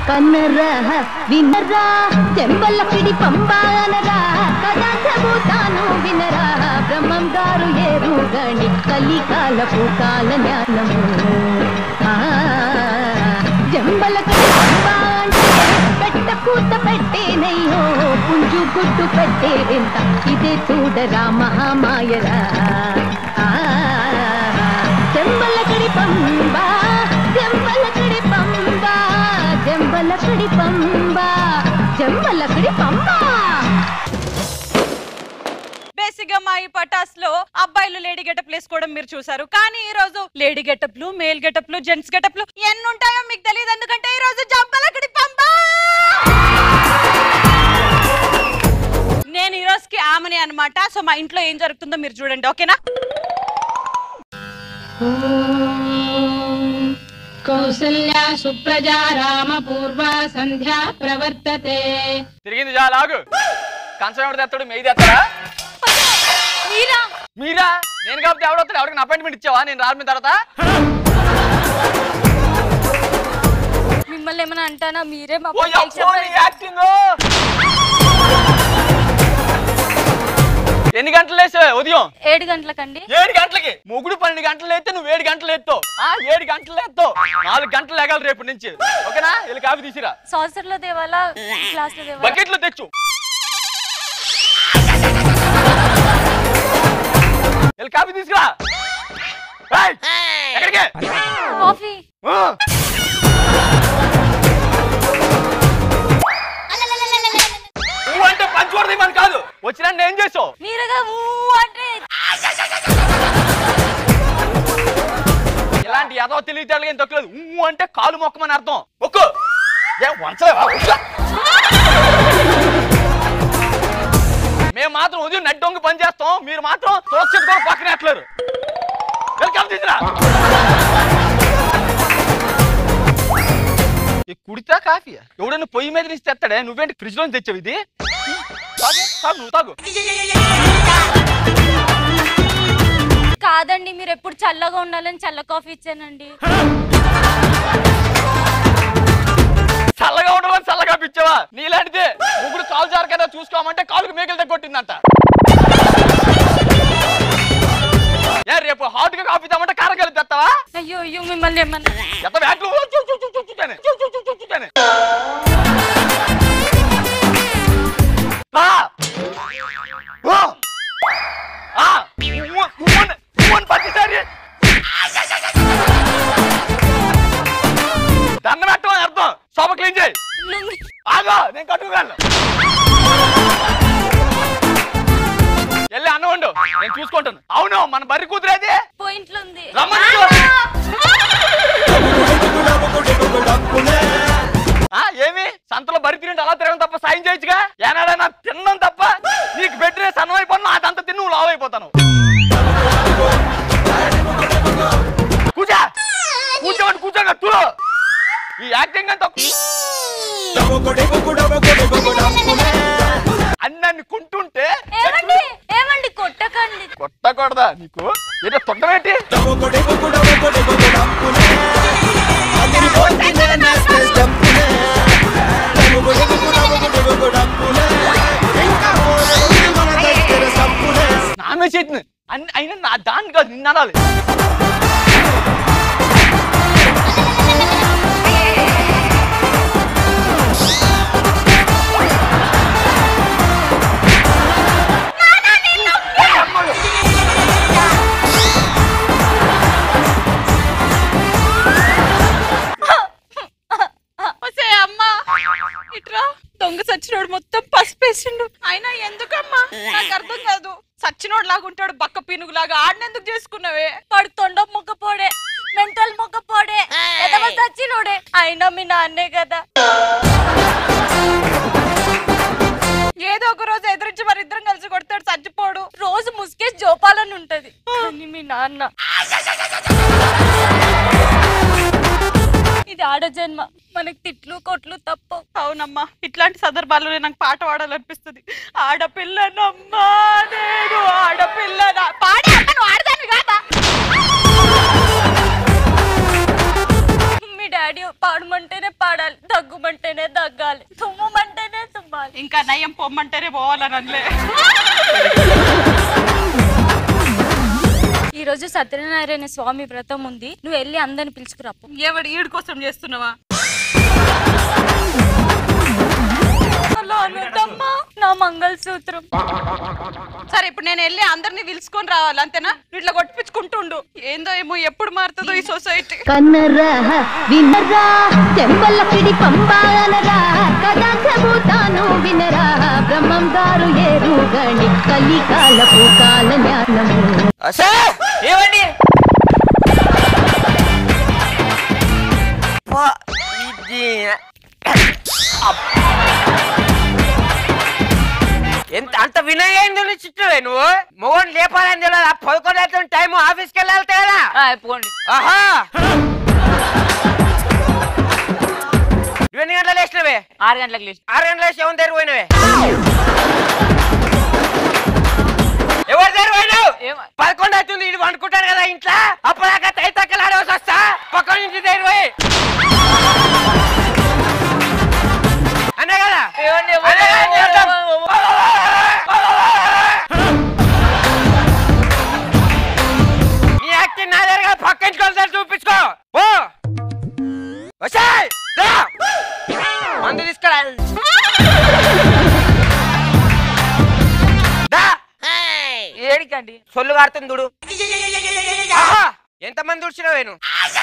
కన్నరా వినరా చెంబల పిడి పంబానరా కదా చెబుతాను వినరా బ్రహ్మం గారు ఏరుగణి కలికాలపు కాల జ్ఞానము ఆ, జంబల పిడి పంబా అంటే పెట్ట కూత పెట్టేనయ్యో పుంజు గుడ్డు పెట్టే వింత ఇదే చూడరా మహామాయరా ఆ, చెంబలకడి పంబా చెంబలకడి పంబా చెంబలకడి పంబా చెంబలకడి పంబా బేసిక్ గా మా ఈ పటాస్ లో అబ్బాయిలు లేడీ గెటప్ వేసుకోవడం మీరు చూసారు కానీ ఈ రోజు లేడీ గెటప్లు మేల్ గెటప్లు జెంట్స్ గెటప్లు ఎన్ని ఉంటాయో మీకు తెలియదు ఎందుకంటే ఈ రోజు జంపలకడి పంబా నేను ఈ రోజుకి ఆమెని అన్నమాట సో మా ఇంట్లో ఏం జరుగుతుందో మీరు చూడండి ఓకేనా కౌసల్యా సుప్రజా రామ పూర్వ సంధ్యా ప్రవర్తతే తిరిగింది చాలా ఆగు కంచం ఎవడు తెస్తాడు మెయ్యి తెస్తాడా మీరా మీరా నేను కాబట్టి ఎవడొస్తాడు ఎవరికి అపాయింట్మెంట్ ఇచ్చావా నేను రాసిన తర్వాత మిమ్మల్ని ఏమైనా అంటానా మీరే మా ఓ యబ్బో, నీ యాక్టింగ్ ఎన్ని గంటలు లేసావు ఉదయం ఏడు గంటలకండి ఏడు గంటలకి ముగుడు పన్నెండు గంటలు లేస్తే నువ్వు ఏడు గంటలు ఎత్తావు ఆ ఏడు గంటలు ఎత్తావు నాలుగు గంటలు లేగాలి రేపు నుంచి ఓకేనా వెళ్ళి కాఫీ తీసిరా సాసర్లో దేవాలా క్లాస్ లో దేవాలా బకెట్లో తెచ్చు వెళ్ళి కాఫీ తీసుకురా ఏయ్, ఎక్కడికి కాఫీ ఆ. నువ్వు అంటే పంచవడది మన కాదు వచ్చినా ఏం చేసావు మీరుగా ఊ అంటే ఇలాంటి ఏదో తెలివితేళ్ళకి ఏం తక్కువ ఊ అంటే కాలు మొక్కమని అర్థం ఒక్కు ఏ వంచలేవా ఉస్సా. మేము మాత్రం ఉదయం నడ్డొంగి పని చేస్తాం మీరు మాత్రం తోచెట్టుకొని పక్కన ఎట్లేరు వెల్కమ్ తీసురా ఈ కుడితా కాఫీ ఎవడన్నా పొయ్యి మీద నుంచి తెస్తాడే నువ్వేంటి ఫ్రిడ్జ్ లో తెచ్చావు ఇది తాగు తాగు నువ్వు తాగు కాదండి మీరు ఎప్పుడు చల్లగా ఉండాలని చల్ల కాఫీ ఇచ్చానండి చల్లగా ఉండమని చల్లగా పిచ్చావా నీలాంటిదే ముగ్గురు కాలు జారు కదా చూసుకోమంటే కాలుకు మేకలు తగ్గొట్టిందంట ఏ రేపు హాట్ గా కాఫీ తామంటే కారం కలిపి తెస్తావా అయ్యో అయ్యో మిమ్మల్ని ఏమన్నా ఎంత బ్యాట్లు చూ చూ చూ చూ చూచానే. చూ చూ చూ చూ చూచానే. ఆ! ఆ! ఆ! ఉవ్వ, ఉవ్వని, ఉవ్వని ప్రతిసారి దండం పెట్టమని అర్థం శోభ క్లీన్ చేయి లుంగి ఆగో నేను కట్టుకోగలను వెళ్ళి అన్నం వండు నేను చూసుకుంటాను అవును మన బర్రి కూతురేది పోయింట్లో ఉంది రమ్మని ఆ, ఏమి సంతలో బరి తిరిగి అలా తిరగడం తప్ప సాయం చేయొచ్చుగా ఏనాడైనా తినడం తప్ప నీకు పెట్టిన సన్నం అయిపోను అదంతా తిని నువ్వు లావు అయిపోతాను కూర్చో కూర్చోమని కూర్చోగా తూ ఈ యాక్టింగ్ అంతా అన్నాన్ని కుంటుంటే ఏమండి ఏమండి కొట్టకండి కొట్టకూడదా నీకు ఏదో తొండమేంటి నామే చేతిని అన్ని అయినా నా దాన్ని కాదు నిన్న అనాలి ఒసే అమ్మా ఇట్రా దొంగ సచ్చినోడు మొత్తం పసిపేసిండు అయినా ఎందుకమ్మా నాకు అర్థం కాదు సచ్చినోడు లాగా ఉంటాడు బక్క పీనుగు లాగా ఆడినెందుకు చేసుకున్నావే వాడు తొండ మొక్కపోడే మెంటల్ మొక్కపోడే ఎదవ సచ్చినోడే అయినా మీ నాన్నే కదా ఏదో ఒక రోజు ఎదురించి మరి ఇద్దరం కలిసి కొడతాడు చచ్చిపోడు రోజు ముసుకేసి జోపాలని ఉంటది కానీ మీ నాన్న ఇది ఆడ జన్మ మనకి తిట్లు కొట్లు తప్పు అవునమ్మా ఇట్లాంటి సందర్భాల్లో నాకు పాట పాడాలనిపిస్తుంది ఆడపిల్లనమ్మా నేను ఆడపిల్లన పాడే అమ్మ, నువ్వు ఆడదాన్ని కాదా మీ డాడీ పాడమని పాడమంటేనే పాడాలి దగ్గుమంటేనే దగ్గాలి తుమ్ముమంటేనే తుమ్మాలి ఇంకా నయం పొమ్మంటేనే పోవాలని అనలే ఈ రోజు సత్యనారాయణ స్వామి వ్రతం ఉంది నువ్వు వెళ్ళి అందరిని పిలుచుకురాపు ఎవడు ఈడు కోసం చేస్తున్నావా అలా అనొద్దమ్మా, నా మంగళసూత్రం సరే ఇప్పుడు నేను వెళ్ళి అందరిని పిలుచుకొని రావాలి అంతేనా నువ్వు ఇట్లా కొట్టించుకుంటుండు ఏందో ఏమో ఎప్పుడు మారుతుందో ఈ సొసైటీ కన్నరా వినరా చెంబల పిడి పంబానరా కదా చెబుతాను వినరా బ్రహ్మం గారు ఏరుగణి కలికాలపు కాల జ్ఞానము సార్ ఏమండి పా, ఇది అప్. ఎంత అంత వినయంగా చిట్టువే నువ్వు మొగోని లేపాలని తెలియదు ఆ పదకొండు అవుతుంది టైం ఆఫీస్కి వెళ్ళాలి కదా పోండి ఆహా నువ్వు ఎన్ని గంటలు వేసినవే ఆరు గంటలకు లేచి ఆరు గంటలు వేసి ఎవరి దగ్గర పోయినవే ఎవరి దగ్గర పోయినావు ఏమ- పదకొండు అవుతుంది ఇది వండుకుంటారు కదా ఇంట్లో అప్పటిదాకా తై తక్కలు ఆడవలసి వస్తా పక్కన ఇంటి దగ్గర పోయి అనే కదా ఏమండి, అనే కదా, ఏమండి, చేద్దాం. నీ యాక్టింగ్ నా దగ్గర కాదు, పక్క ఇంటి వాళ్ళ దగ్గర చూపించుకో ఓ వచ్చాయ్ రా. మందు తీసుకురా దా. ఏడికండి సొల్లు కారుతుంది చూడు ఆహా, ఎంతమంది దుడిచినావు నేను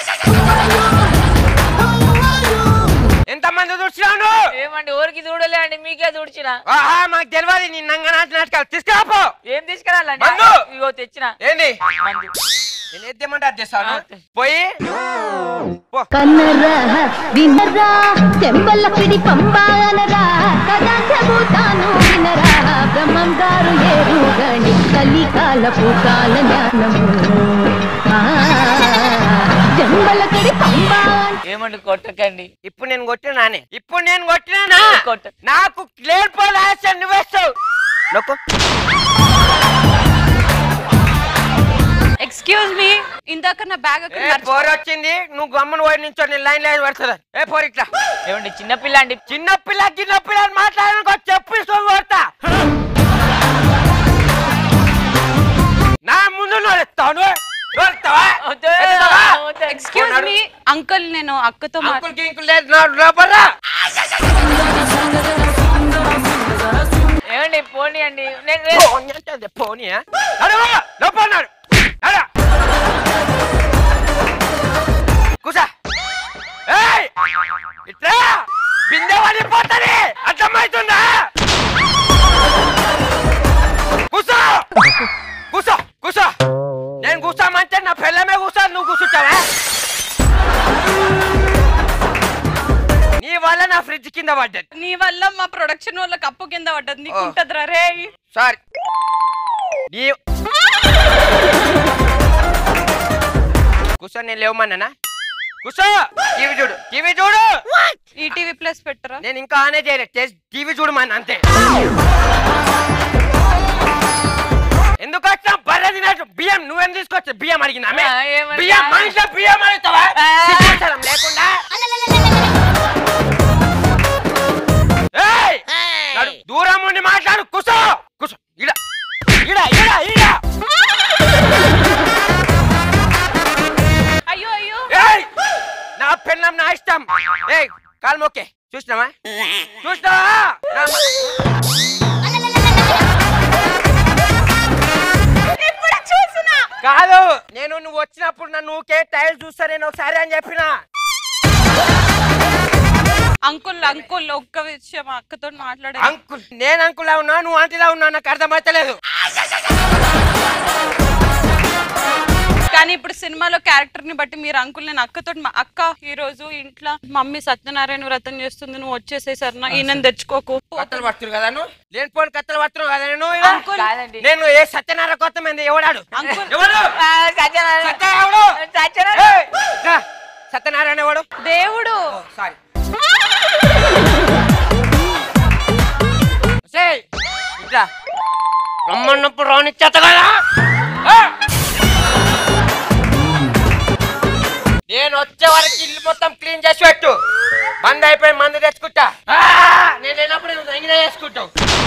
ఎంతమంది దుడిచినావు నువ్వు ఏమండి ఊరికి చూడలే అండి మీకే చూడిచిన ఆహా మాకు తెలియదు నీ నంగనాటి నాటకాలు తీసుకురాపో ఏం తీసుకురాలండి మందు! ఇగో తెచ్చిన ఏంది మందు నేను ఎద్దేమంటే అది తెస్తాను ఆ, తె- పోయి పో. కన్నరా వినరా చెంబల పిడి పంబానరా కదా చెబుతాను వినరా బ్రహ్మం గారు ఏరుగణి కలికాలపు కాల జ్ఞానము ఆ, జంబల కడి పంబా ఏమండి కొట్టకండి ఇప్పుడు నేను కొట్టినానే ఇప్పుడు నేను కొట్టినానా కొట్ట. నాకు లేనిపోయిన ఆశ నువ్వేస్తావు నొక్కు ఎక్స్క్యూజ్ మీ ఇందాక నా బ్యాగ్ అక్కడ ఏ మర్చి- పోరు వచ్చింది నువ్వు గమ్మను పోయి నుంచో నేను లైన్ లైన్ పడుతుంది ఏ పోరు ఇట్లా ఏమండి చిన్నపిల్ల అండి చిన్న పిల్ల చిన్న పిల్ల అని మాట్లాడడానికి వచ్చి చెప్పు ఇష్టం కొడతా నా ముందు నడుస్తాను నడుస్తావా? వద్దు, ఎత్తుతావా? వద్దు. ఎక్స్క్యూజ్ మీ అంకుల్ నేను అక్కతో మాట్లా- అంకుల్ గింకుల్ లేదు నా లోపల ఏమండి పోనీ అండి నేను నేను- పోనీ అంటే పోనీ నడువా లోపల నడు నడు కూసా ఏయ్ ఇట్లా బిందె పడిపోతుంది అర్థమవుతుందా కూసో కూసో కూసో నేను కూసామంటే నా పిల్లమే కూసా నువ్వు కూర్చుంటావా నీ వల్ల నా ఫ్రిడ్జ్ కింద పడ్డది నీ వల్ల మా ప్రొడక్షన్ వాళ్ళకి అప్పు కింద పడ్డది నీకు ఓ. ఉంటదిరా రే సారీ నీ కూర్చో నేను లేవమన్నానా కూర్చో టీవీ చూడు టీవీ చూడు ఈటీవీ ప్లస్ పెట్టరా నేను ఇంకా ఆనే చేయలేదు టెస్ట్ టీవీ చూడమని అంతే ఎందుకు వచ్చా బర్రె తినట్టు బియ్యం నువ్వేం తీసుకొచ్చా బియ్యం అడిగింది ఆమె ఆ, ఏమన్నా? బియ్యం మనిషి బియ్యం అడుగుతావా ఆ. సిగ్గుంచడం లేకుండా ఏయ్! నడు, దూరం ఉండి మాట్లాడు కూసో కూసో ఇడ ఇడ ఇడ ఇడ అయ్యో అయ్యో ఏయ్ నా పెన్నం నా ఇష్టం ఏయ్ కాలు మొక్కే చూసినావా చూసినావా నా మ- ఎప్పుడు చూసినా కాదు నేను నువ్వు వచ్చినప్పుడు నన్ను ఊకే టైల్ చూస్తా నేను ఒకసారి అని చెప్పిన అంకుల్ అంకుల్ ఒక్క విషయం మా అక్కతో మాట్లాడే అంకుల్ నేను అంకులా ఉన్నా నువ్వు ఆంటీలా ఉన్నా నాకు అర్థమైతలేదు కానీ ఇప్పుడు సినిమాలో క్యారెక్టర్ ని బట్టి మీరు అంకుల్ నేను అక్కతో అక్క ఈ రోజు ఇంట్లో మమ్మీ సత్యనారాయణ వ్రతం చేస్తుంది నువ్వు వచ్చేసే సరేనా ఈయన తెచ్చుకోకు కత్తలు పడుతున్నారు కదా నువ్వు లేనిపోని కత్తలు పడుతున్నావు కదా నేను ఈడ? అంకుల్ కాదండి నేను ఏ సత్యనారాయణ కొత్త మంది ఎవడాడు అంకుల్ ఎవడు ఆ, సత్యనారాయణ సత్య ఎవడు సత్యనారాయణ ఏయ్, రా. సత్యనారాయణ ఎవడు దేవుడు సారీ ఇట్లా రమ్మన్నప్పుడు రానిచ్చేత కదా ఆ! నేను వచ్చే వరకు ఇల్లు మొత్తం క్లీన్ చేసి పెట్టు మంది అయిపోయి మందు తెచ్చుకుంటా ఆ, నేను లేనప్పుడు నువ్వు ఎంగిన చేసుకుంటావు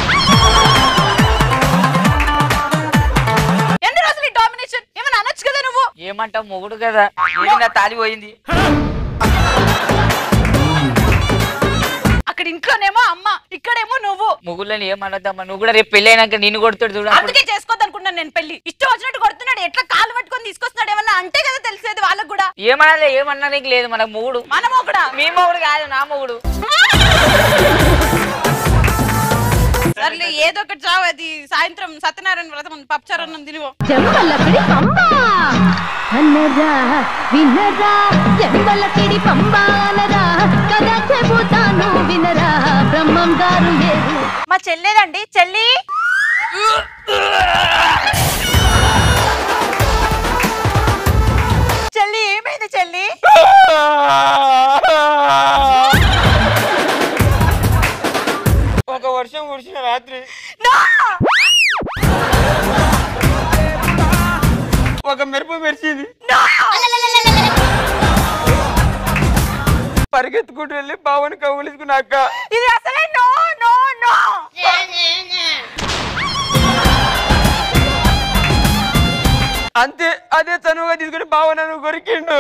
ఎన్ని రోజులు డామినేషన్ ఏమైనా అనొచ్చు కదా నువ్వు ఏమంటావు మొగుడు కదా ఏంటి నా తాలి పోయింది అక్కడ ఇంట్లోనేమో అమ్మ ఇక్కడేమో నువ్వు మొగుళ్ళని ఏమనొద్దమ్మా నువ్వు కూడా రేపు పెళ్ళి అయినాక నిన్ను కొడుతాడు చూడు అప్పుడు. అందుకే చేసుకోవద్దు అనుకున్నాను నేను పెళ్లి ఇష్టం వచ్చినట్టు కొడుతున్నాడు ఎట్లా కాలు పట్టుకొని తీసుకొస్తున్నాడు ఏమన్నా అంటే కదా తెలిసేది వాళ్ళకు కూడా ఏమనాలి ఏమన్నా నీకు లేదు మన మొగుడు మనము కూడా మీ మొగుడు కాదు నా మొగుడు సర్లే ఏదో ఒకటి చావు అది సాయంత్రం సత్యనారాయణ వ్రతం ఉంది పప్పుచారన్నం తినివో చెంబలకిడి పంబ అన్నరా వినరా చెంబలకిడి పంబ అనరా కథ చెబుతాను వినరా బ్రహ్మం గారు ఏరు మా చెల్లేదండి చెల్లి చెల్లి ఏమైంది చెల్లి ఒక వర్షం కురిసిన రాత్రి నా! ఒక మెరుపు మెరిచింది నా! పరిగెత్తుకుంటూ వెళ్ళి బావని కౌగులించుకున్నాక ఇది అసలే నో నో నో అంతే అదే చనువుగా తీసుకుని బావ నన్ను కొరికిండు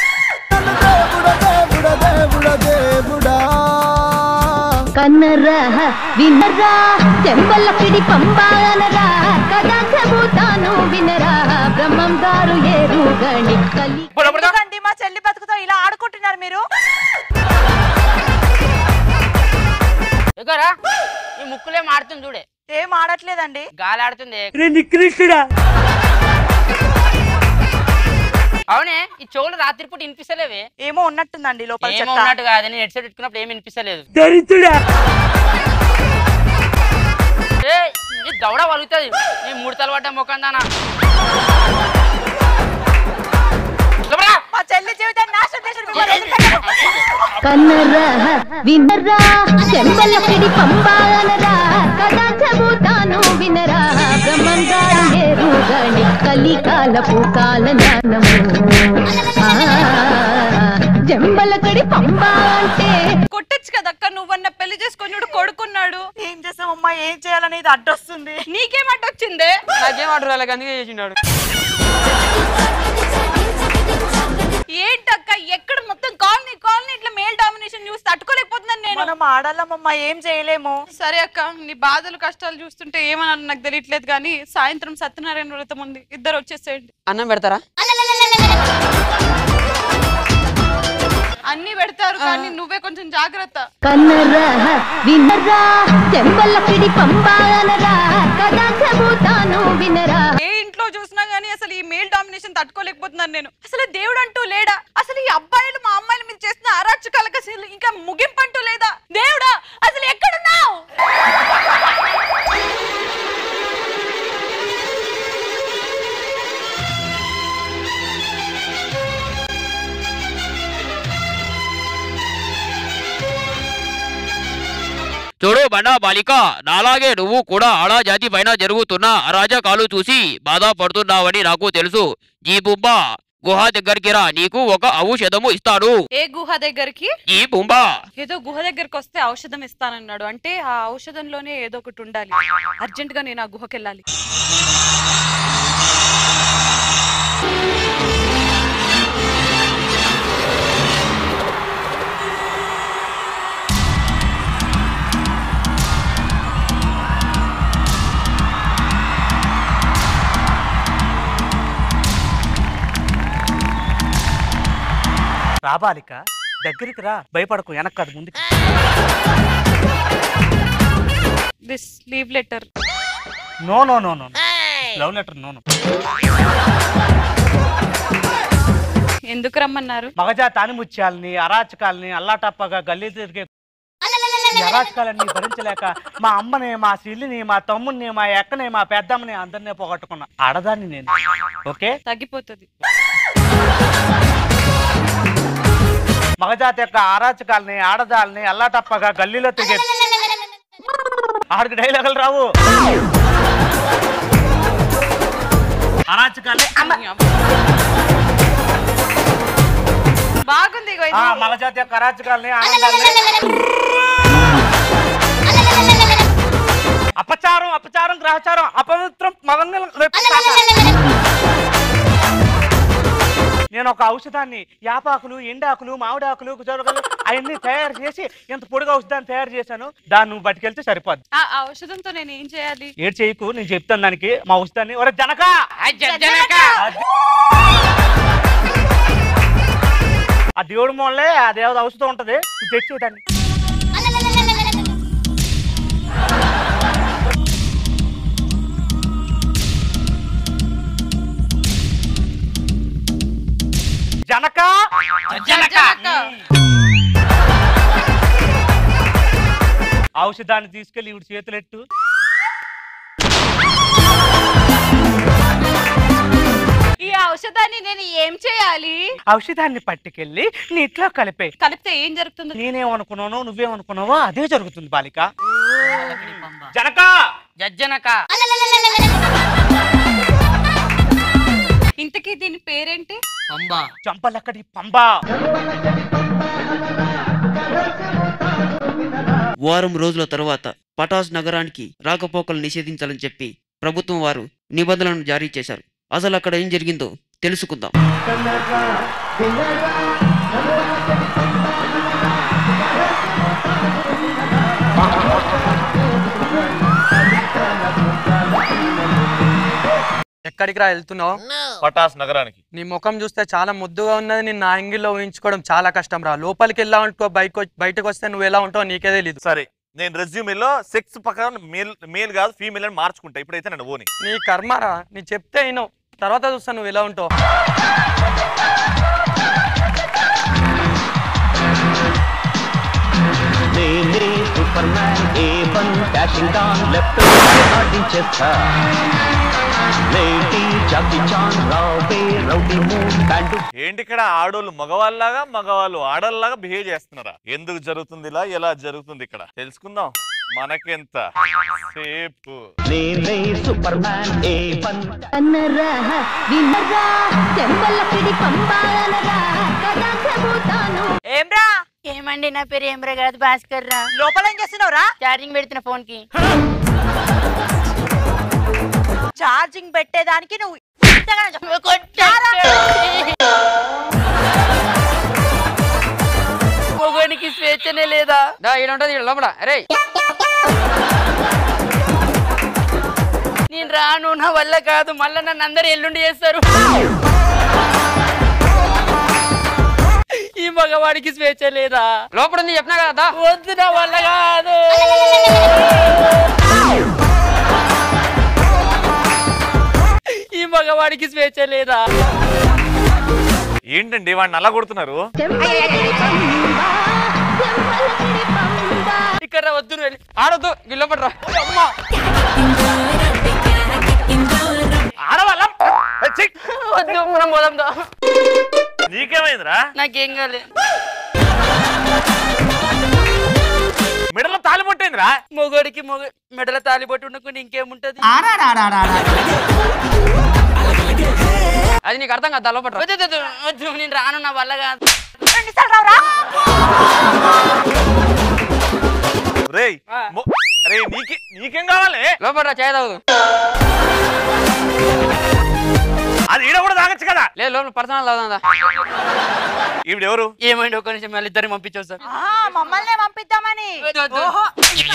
కన్నరా వినరా చెంబలకిడి పంబ అనరా కథ చెబుతాను వినరా బ్రహ్మం గారు ఏరు గణి కలి ఎందుకండి మా చెల్లి బతుకుతో ఇలా ఆడుకుంటున్నారు మీరు ఎగరా ఈ ముక్కులే మాడుతుంది చూడే ఏం ఆడట్లేదండి గాలి ఆడుతుంది అవునే ఈ చెవులు రాత్రిపూట వినిపిస్తలేవే ఏమో ఉన్నట్టుందండి లోపల ఏమో చెత్త ఉన్నట్టు కాదు నేను హెడ్సెట్ పెట్టుకున్నప్పుడు ఏమి వినిపిస్తలేదు ఏ నీ దవడ వలుగుతుంది నీ మూడు తల పడ్డ ముఖం దానా శుభ్రా, మా చెల్లి జీవితాన్ని నాశనం చేసిన మిమ్మల్ని వదిలిపెట్టను. కన్నరా వినరా చెంబలకిడి పంబ అనరా కథ చెబుతాను వినరా బ్రహ్మం గారు ఏరు గణి కలికాలపు కాల జ్ఞానము ఆ, జంబలకడి పంబ అంటే కొట్టొచ్చు కదక్క నువ్వన్న పెళ్లి చేసుకొని చూడు కొడుకున్నాడు ఏం చేసామమ్మా ఏం చేయాలనేది అడ్డొస్తుంది నీకేం అడ్డొచ్చిందే నాకేం ఆర్డర్ రాలేక అందుకే చేసినాడు ఏంటక్క ఎక్కడ మొత్తం కాలనీ కాలనీ ఇట్లా మేల్ డామినేషన్ చూసి తట్టుకోలేకపోతున్నాను నేను మనం ఆడాలమ్మమ్మా ఏం చేయలేము సరే అక్క నీ బాధలు కష్టాలు చూస్తుంటే ఏమన్నా నాకు తెలియట్లేదు కానీ సాయంత్రం సత్యనారాయణ వ్రతం ఉంది ఇద్దరు వచ్చేసేయండి అన్నం పెడతారా అన్ని పెడతారు కానీ నువ్వే కొంచెం జాగ్రత్త కన్నరా వినరా చెంబలకిడి పంబ అనరా కథ చెబుతాను వినరా ఏ ఇంట్లో చూసినా గానీ అసలు ఈ మేల్ డామినేషన్ తట్టుకోలేకపోతున్నాను నేను అసలు దేవుడు అంటూ లేడా అసలు ఈ అబ్బాయిలు మా అమ్మాయిల మీద చేస్తున్న అరాచకాలకు అసలు ఇంకా ముగింపు అంటూ లేదా దేవుడా అసలు ఎక్కడున్నావు చూడు బండా బాలిక నాలాగే నువ్వు కూడా ఆడా జాతి పైన జరుగుతున్న అరాజకాలు చూసి బాధపడుతున్నావని నాకు తెలుసు ఈ బుంబ గుహ దగ్గరికి రా నీకు ఒక ఔషధము ఇస్తాను ఏ గుహ దగ్గరికి ఈ బుంబ ఏదో గుహ దగ్గరికి వస్తే ఔషధం ఇస్తానన్నాడు అంటే ఆ ఔషధంలోనే ఏదో ఒకటి ఉండాలి అర్జెంట్ గా నేను ఆ గుహకి వెళ్ళాలి రా బాలిక దగ్గరికి రా భయపడకు వెనక్కి కాదు ముందుకి this leave letter no no no no love letter no no ఎందుకు రమ్మన్నారు మగజాతి ఆనిముత్యాలని అరాచకాలని అల్లాటప్పగా గల్లీ తిరిగే ఈ అరాచకాలన్నీ భరించలేక మా అమ్మని మా చెల్లిని మా తమ్ముడిని మా ఎక్కని మా పెద్దమ్మని అందరినీ పోగొట్టుకున్నా ఆడదాన్ని నేను ఓకే తగ్గిపోతుంది మగజాతి యొక్క అరాచకాలని ఆడదాల్ని అల్లాటప్పగా గల్లీలో తిరిగే ఆడికి డైలాగులు రావు అరాచకాల్ని బాగుంది ఇగో ఆ, ఇది మలజాతి యొక్క అరాచకాలని ఆనందాలని అపచారం అపచారం గ్రహచారం అపవిత్రం మగంగళం నేను ఒక ఔషధాన్ని యాపాకులు ఎండాకులు మామిడాకులు జొరగలు అవన్నీ తయారు చేసి ఇంత పొడిగా ఔషధాన్ని తయారు చేశాను దాన్ని నువ్వు పట్టుకెళ్తే సరిపోద్ది ఆ ఆ ఔషధంతో నేను ఏం చేయాలి ఏడు చేయకు నేను చెప్తాను దానికి మా ఔషధాన్ని ఒరే జనక ఆ దేవుడి మూలే ఆ దేవుడు ఔషధం ఉంటది నువ్వు తెచ్చేదాన్ని జనక జనక. ఔషధాన్ని తీసుకెళ్లి ఇవి చేతులెట్టు ఈ ఔషధాన్ని నేను ఏం చేయాలి ఔషధాన్ని పట్టుకెళ్ళి నీటిలో కలిపే కలిపితే ఏం జరుగుతుంది నేనేమనుకున్నానో నువ్వేమనుకున్నావో అదే జరుగుతుంది బాలిక జనక జజ్జనక ఇంతకీ దీని పేరేంటి పంబా చంపలక్కడి పంబా వారం రోజుల తరువాత పటాస్ నగరానికి రాకపోకలు నిషేధించాలని చెప్పి ప్రభుత్వం వారు నిబంధనలను జారీ చేశారు అసలు అక్కడ ఏం జరిగిందో తెలుసుకుందాం ఎక్కడికి రా వెళ్తున్నావు పటాస్ నగరానికి నీ ముఖం చూస్తే చాలా ముద్దుగా ఉన్నది నేను నా యాంగిల్లో ఊహించుకోవడం చాలా కష్టం రా లోపలికి వెళ్ళావనుకో బయట బయటకు వస్తే నువ్వు ఎలా ఉంటావు నీకే తెలీదు సరే నేను రెజ్యూమేలో సెక్స్ ప్రకారం మేల్ మేల్ కాదు ఫీమేల్ అని మార్చుకుంటా ఇప్పుడైతే నేను ఓని నీ కర్మరా నీ చెప్తే వినవు తర్వాత చూస్తా నువ్వు ఎలా ఉంటావు నేనే super man A one dashing don left ఆడించేస్తా లేడీ జాకీ చాన్ రావే రౌడీ మూవ్ కండు ఏంటి ఇక్కడ ఆడోళ్ళు మగవాళ్ళలాగా మగవాళ్ళు ఆడోళ్ళలాగా బిహేవ్ చేస్తున్నారా ఎందుకు జరుగుతుంది ఇలా ఎలా జరుగుతుంది ఇక్కడ తెలుసుకుందాం మనకెంత సేపు నేనే సూపర్ మ్యాన్ ఏ వన్ కన్నరా విన్నరా చెంబలకిడి పంబాలనరా కదా చెబుతాను ఏమ్రా ఏమండి నా పేరు ఏమ్రా కాదు భాస్కర్ రా లోపల ఏం చేస్తున్నావురా ఛార్జింగ్ పెడుతున్న ఫోన్ కి ఛార్జింగ్ పెట్టేదానికి నువ్వు ఇంతగానో చెప్పు. మొగోనికి స్వేచ్ఛనే లేదా దా ఈడ ఉంటది ఈడ లోపల అరే నేను రాను నా వల్ల కాదు మళ్ళా నన్ను అందరు ఎల్లుండి చేస్తారు ఈ మగవాడికి స్వేచ్ఛ లేదా లోపల ఉంది చెప్పినా కదా వద్దు నా వల్ల కాదు ఈ మగవాడికి స్వేచ్ఛ లేదా ఏంటండి వాడిని అలా కొడుతున్నారు చెంబలకిడి పంబా చెంబలకిడి పంబా ఇక్కడ రా, వద్దు నువ్వు వెళ్ళి ఆడొద్దు గిల్లపడ రా అమ్మా ఆడవాళ్ళ ఏ, ఛీ! వద్దు మనం పోదాం దా. నీకేమైందిరా నాకేం కాలే మిడలో తాలి పుట్టిందిరా మొగోడికి మొగ మెడల తాలిబొట్టు ఉండకుండా ఇంకేముంటది అది నీకు అర్థం కదా లోపల వద్దు వద్దు, వద్దు నేను రాను నా వల్ల కాదు రేయ్ మొ- రే నీకే నీకేం కావాలి లోపల రా చేయ తాగుదు అది ఈడ కూడా తాగొచ్చు కదా లేదు లోపల పర్సనల్ తాగుదా ఈవిడెవరు ఏమైంది ఒక నిమిషం మళ్ళీ ఇద్దరిని పంపించావు సార్ మమ్మల్ని పంపిద్దామని వద్దు, వద్దు. ఓహో.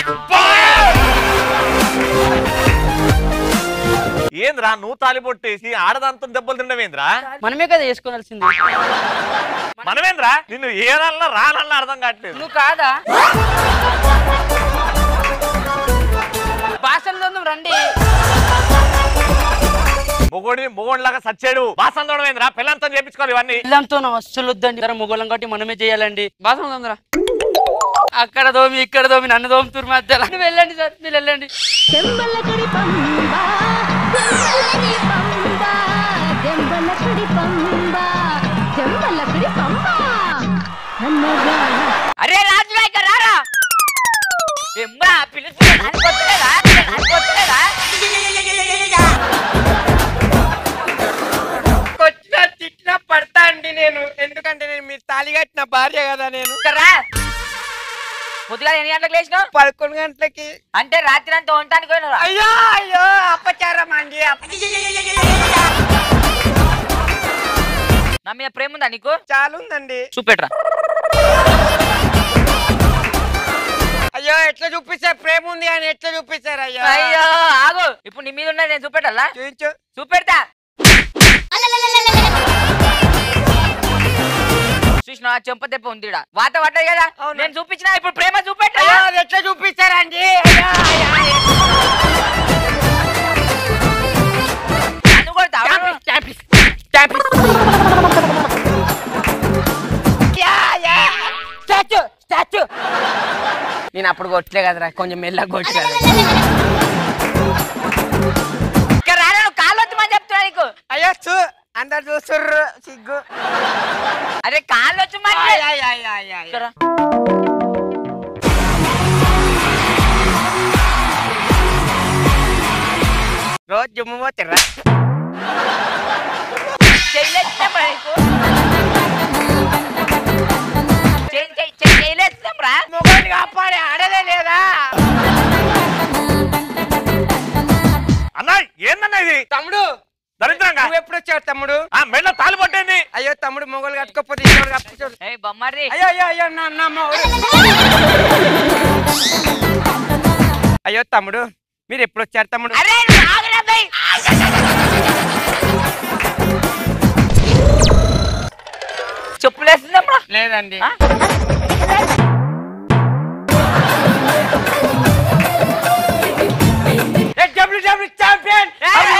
ఏంద్రా నువ్వు తాలి పొట్టేసి ఆడదాంతో దెబ్బలు తిండవేంద్రా మనమే కదా వేసుకోవాల్సింది మనమేంద్రా నిన్ను ఏనన్నా రానన్నా అర్థం కావట్లేదు నువ్వు కాదా భాషల్లో రండి మొగోడి మొగోడిలాగా సచ్చాడు బాసం తోడమేంద్రా పిల్లంతో చేపించుకోవాలి ఇవన్నీ పిల్లంతో అస్సలు వద్దండి ఇద్దరు మొగోళ్ళం కాబట్టి మనమే చేయాలండి బాసం తోమరా అక్కడ దోమి ఇక్కడ దోమి నన్ను దోముతురు మధ్యలో నువ్వు వెళ్ళండి సార్ మీరు వెళ్ళండి చెంబలకిడి పంబా చెంబలకిడి పంబా చెంబలకిడి పంబా చెంబలకిడి పంబా కన్నరా అరే రాజు నాయక రారా ఎమ్మా పిలుచుకున్నా అనుకోవట్లేదా అనుకోవట్లేదా కొట్టినా తిట్టినా పడతా అండి నేను ఎందుకంటే నేను మీ తాళి కట్టిన భార్య కదా నేను రా పొద్దుగా ఎన్ని గంటలకు లేచినావు పదకొండు గంటలకి అంటే రాత్రి అంతా ఉండటానికి పోయినారా అయ్యో అయ్యో అప్పచారం అండి నా మీద ప్రేమ ఉందా నీకు చాలా ఉందండి చూపెట్రా అయ్యో ఎట్లా చూపిస్తారు ప్రేమ ఉంది అని ఎట్లా చూపిస్తారు అయ్యో అయ్యో ఆగు ఇప్పుడు నీ మీద ఉన్నది నేను చూపెట్టాలా చూపించు చూపెడతా చూసిన చెంప దెబ్బ ఉంది ఈడ. వాత పడ్డది కదా నేను చూపించిన ఇప్పుడు ప్రేమ చూపెట్టా అయ్యో అది ఎట్లా చూపిస్తారండి అయ్యో, అయ్యో, అయ్యో. నన్ను కొడతావా? Yeah, yeah. స్టాచ్యూ స్టాచ్యూ నేను అప్పుడు కొట్టలే కదరా కొంచెం మెల్లగా కొట్టు కదా ఇక్కడ రాను నువ్వు కాళ్ళు వచ్చమని చెప్తున్నా నీకు అయ్యో చూ అందరు చూస్తుర్రు సిగ్గు అరే కాళ్ళు వచ్చమని ఆయ్, ఆయ్, ఆయ్, ఆయ్, ఆయ్. ఇక్కడ రా. రోజు జిమ్ పోతారా చేయలేస్తున్నాం రా నీకు చేయి- చేయి- చేయి- చేయలేస్తున్నాం రా మొగోని కాపాడే ఆడలే లేదా అన్నా ఏందన్నా ఇది తమ్ముడు దరిద్రంగా నువ్వు ఎప్పుడు వచ్చావు తమ్ముడు ఆ మెళ్ళ తాలి పట్టేంది అయ్యో తమ్ముడు మొగలు కట్టుకోపోతే ఇంకోడు కప్పుకోడు. ఏయ్ బొమ్మరి అయ్యో అయ్యో అయ్యో నా నా మొగుడు. అయ్యో తమ్ముడు మీరు ఎప్పుడు వచ్చారు తమ్ముడు అరే నువ్వు ఆగురా బై. చెప్పులు వేస్తున్నాం లేదండి డబ్ల్యూడబ్ల్యూ ఛాంపియన్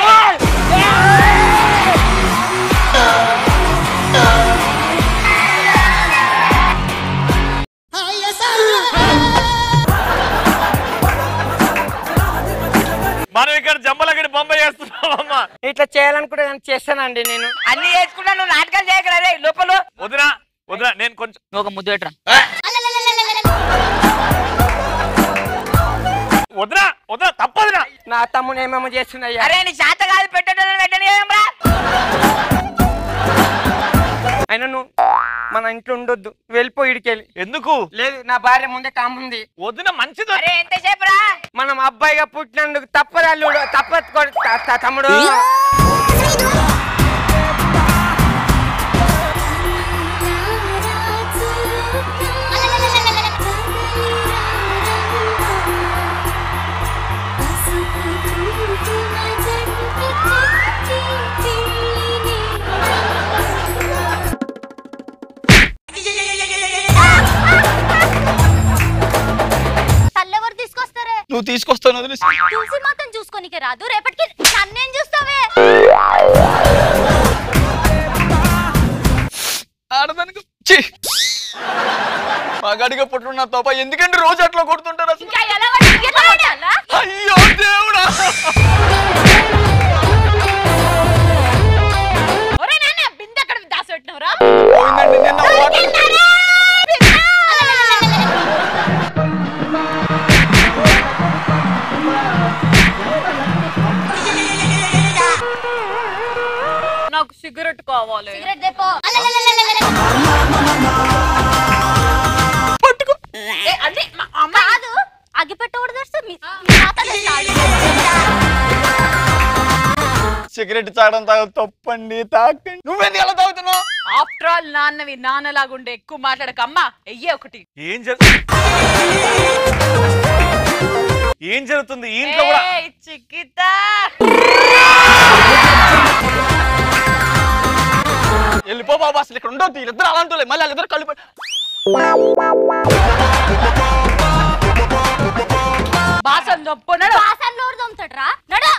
మనం ఇక్కడ జంబలగడి బొమ్మ చేస్తున్నాం అమ్మా ఇట్లా చేయాలనుకుంటే నేను చేస్తానండి నేను అన్ని వేసుకున్నా నువ్వు నాటకాలు చేయకరా రే లోపల వదినా వదినా నేను కొంచెం నువ్వు ఒక ముద్దు పెట్టరా వదినా వదినా తప్పదునా నా తమ్ముడు ఏమేమో చేస్తున్నాయ్యా అరే నీ చేత కాదు పెట్టడం పెట్టని రా అయినా నువ్వు మన ఇంట్లో ఉండొద్దు వెళ్ళిపో ఇడికెళ్ళి ఎందుకు లేదు నా భార్య ముందే కాముంది వదిన మంచిది అరే ఎంతసేపు రా మనం అబ్బాయిగా పుట్టినందుకు తప్పదు అల్లుడు తప్పదు కొడు- త- త- తమ్ముడు తల్లెవరు తీసుకొస్తారే నువ్వు తీసుకొస్తాను వదిలేసి తులసి మాత్రం చూసుకోనికే రాదు రేపటికి నన్నేం చూస్తావే ఆడదానికి ఛీ! మగాడిగా పుట్టున్న తప్ప ఎందుకంటే రోజు అట్లా కొడుతుంటారు అసలు ఇంకా ఎలా వాడిని ఎట్లా కొట్టాలా? అయ్యో దేవుడా ఒరే నాన్న బిందె ఎక్కడ దాచిపెట్టినవరా పోయిందండి నిన్న వాటర్ నాకు సిగరెట్ కావాలి సిగరెట్ తెపో ఏ, అదే మా అమ్మ కాదు అగ్గిపెట్టకూడదు తెస్తే మీ మీ తాత తెస్తాడు. సిగరెట్ తాగడం తాగ తప్పండి తాకండి నువ్వెందుకు ఎలా తాగుతున్నావు ఆఫ్టర్ ఆల్ నాన్నవి నాన్నలాగుండే ఎక్కువ మాట్లాడక అమ్మా ఎయ్యే ఒకటి ఏం జరు ఏం జరుగుతుంది ఈ ఇంట్లో కూడా ఏయ్, చిక్కితా వెళ్ళిపో బాబా అసలు ఇక్కడ ఉండొద్దు వీళ్ళిద్దరు అలాంటి వాళ్ళే. మళ్ళీ వాళ్ళిద్దరు కలిపి బాసం నొప్పున్నాడు వాసనలో ఎవరు దొమ్ముతాడురా? నడు.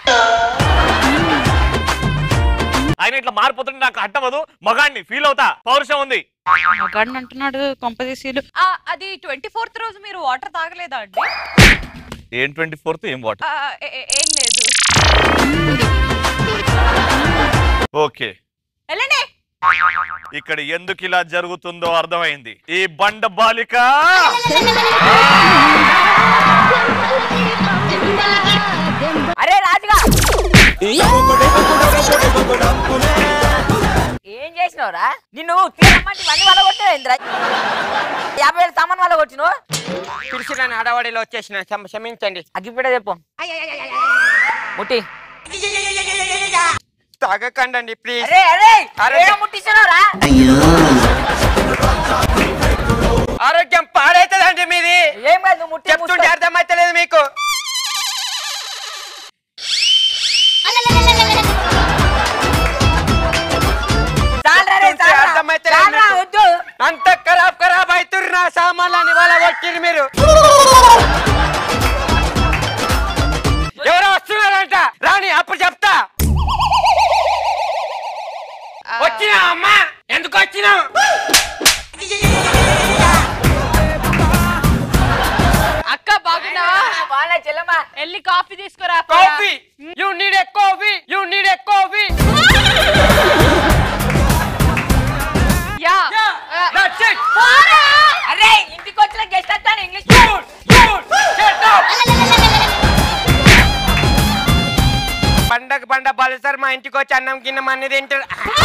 ఆయన ఇట్లా మారిపోతుంటే నాకు అట్టవదు మగాడిని ఫీల్ అవుతా పౌరుషం ఉంది మగాడిని అంటున్నాడు కొంపదీసీలు అది ట్వంటీ ఫోర్త్ రోజు మీరు వాటర్ తాగలేదా అండి ఏం ట్వంటీ ఫోర్త్ ఏం వాటర్ ఆ, ఏ- ఏ- ఏం లేదు ఓకే వెళ్ళండి ఇక్కడ ఎందుకు ఇలా జరుగుతుందో అర్థమైంది ఈ బండ బాలిక అరే రాజుగా ఏం చేసినావురా నిన్ను తీరమ్మంటే ఇవన్నీ వల్ల కొట్టలేదు పిలిచిన ఆడవాడిలో వచ్చేసిన క్షమ- క్షమించండి అగ్గిపెట్ట చెప్పు ముట్టి తాగకండి ప్లీజ్ అరే అరే అరే. ఏం ముట్టిస్తున్నావురా ఆరోగ్యం పాడైతుందండి మీది ఏం కాదు నువ్వు ముట్టి చెప్తుంటే అర్థమైతలేదు మీకు చాలరా రే, చెప్తుంటే చాలరా. అర్థమైతలేదు చాలరా, మీకు. వద్దు. అంత ఖరాబ్ ఖరాబ్ అవుతుర్రు నా సామాన్లని వాళ్ళ వచ్చింది మీరు ఎవరో వస్తున్నారంట రాని అప్పుడు చెప్తా వచ్చినా అమ్మా ఎందుకు వచ్చినావు అక్క బాగున్నావా వాళ్ళ చెల్లమ్మా వెళ్ళి కాఫీ తీసుకురా అక్క. Coffee you need a coffee you need a coffee ya that's it అరే ఇంటికి వచ్చిన గెస్ట్ వస్తాను ఇంగ్లీష్ పండగ పండగ పలుసారి మా ఇంటికి వచ్చి అన్నం గిన్నెం అన్ని తింటారు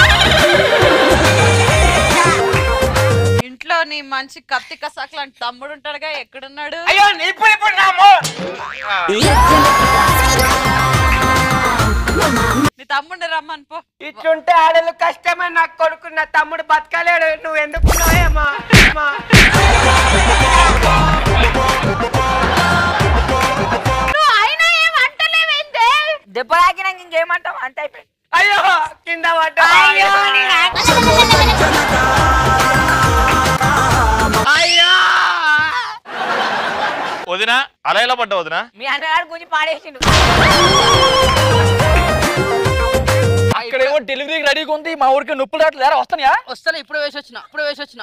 ఇంట్లో నీ మంచి కత్తి కసాక్ లాంటి తమ్ముడు ఉంటాడుగా ఎక్కడున్నాడు అయ్యో ఇప్పుడు ఇప్పుడు నామో నీ తమ్ముడిని రమ్మని పో ఇట్లుంటే ఆడలు కష్టమే నాకు కొడుకు నా తమ్ముడు బతకలేడు నువ్వు ఎందుకు ఉన్నావేమా నువ్వు అయినా ఏం అంటలేవేందే దెబ్బ తాకినాక ఇంకేమంటావు అంత అయిపోయింది అయ్యో కింద పడ్డ అయ్యో అయ్యో వదిన అలా ఎలా పడ్డా వదిన మీ అన్నగారు గురించి పాడేసిండు అక్కడేమో డెలివరీకి రెడీగా ఉంది మా ఊరికి నొప్పులు రావట్లేరా వస్తాయా వస్తాను ఇప్పుడు వేసి వచ్చిన ఇప్పుడు వేసి వచ్చిన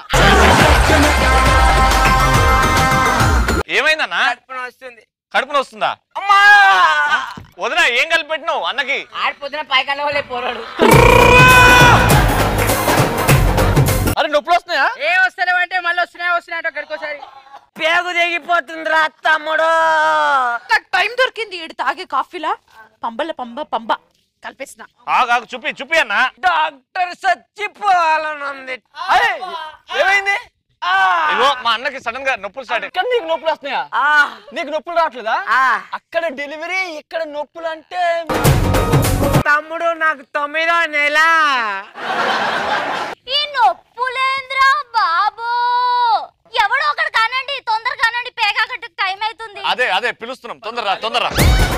ఏమైందన్నా కడుపున వస్తుంది కడుపున వస్తుందా వదిన ఏం కలిపి పెట్టినావు అన్నకి ఆడి పొద్దున పైకల్లో వాళ్ళే పోరాడు అరే నొప్పులు వస్తున్నాయా ఏ వస్తలేవంటే మళ్ళీ వస్తున్నాయి వస్తున్నాయి అక్కడికి ఒకసారి పేగు తెగిపోతుందిరా తమ్ముడు నాకు టైం దొరికింది ఈడు తాగే కాఫీలా పంబల పంబ పంబ కలిపేసిన ఆగు ఆగు చూపి చూపి అన్న డాక్టర్ చచ్చిపోవాలనుంది అరే ఏమైంది ఇగో మా అన్నకి సడన్ గా నొప్పులు స్టార్ట్ ఇక్కడ నీకు నొప్పులు వస్తున్నాయా ఆ, నీకు నొప్పులు రావట్లేదా ఆ. అక్కడ డెలివరీ ఇక్కడ నొప్పులు అంటే తమ్ముడు నాకు తొమ్మిదో నెల ఈ నొప్పులేంద్రా బాబు ఎవడో ఒకడు కానండి తొందర కానండి పేకాకట్టుకు టైం అవుతుంది అదే అదే పిలుస్తున్నాం తొందరరా తొందరరా